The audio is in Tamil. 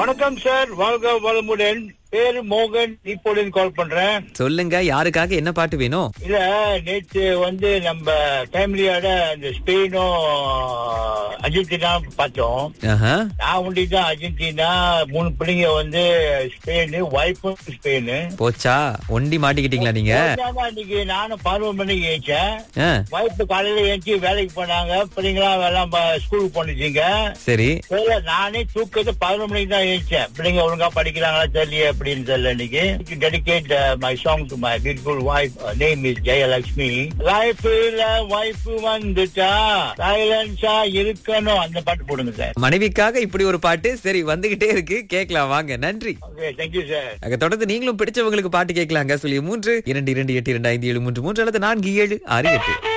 வணக்கம் சார் வாழ்க வளமுடன் பேரு மோகன் இப்போலின் கால் பண்றேன் சொல்லுங்க யாருக்காக என்ன பாட்டு வேணும் இல்ல நேற்று வந்து நம்ம ஃபேமிலியோட இந்த ஸ்பெயினும் அர்ஜென்டினா பார்த்தோம் ஆஹா. நான் ஒண்டி தான் அர்ஜென்டினா மூணு பிள்ளைங்க வந்து ஸ்பெயின் ஒய்ஃபும் ஸ்பெயின் போச்சா ஒண்டி மாட்டிக்கிட்டீங்களா நீங்க இன்னைக்கு நானும் பதினொரு மணிக்கு ஏச்சேன் ஆ, ஒய்ஃப் காலையில ஏஞ்சி வேலைக்கு போனாங்க பிள்ளைங்களாம் எல்லாம் ப- ஸ்கூலுக்கு போனிச்சிங்க சரி இல்ல நானே தூக்கத்து பதினொரு மணிக்கு தான் எழுந்தேன் பிள்ளைங்க ஒழுங்கா படிக்கிறாங்களா தெரியல அப்படின்னு தெரியல இன்னைக்கு dedicate my song to my beautiful wife name is Jayalakshmi லைஃப்ல வைஃப் வந்துட்டா சைலன்ஸா இருக்கணும் அந்த பாட்டு போடுங்க சார் மனைவிக்காக இப்படி ஒரு பாட்டு சரி வந்துகிட்டே இருக்கு கேட்கலாம் வாங்க நன்றி ஓகே தேங்க்யூ சார் அங்க தொடர்ந்து நீங்களும் பிடிச்சவங்களுக்கு பாட்டு கேட்கலாங்க சொல்லி மூன்று இரண்டு இரண்டு எட்டு இரண்டு ஐந்து ஏழு மூன்று மூன்று அல்லது நான்கு ஏழு ஆறு எட்டு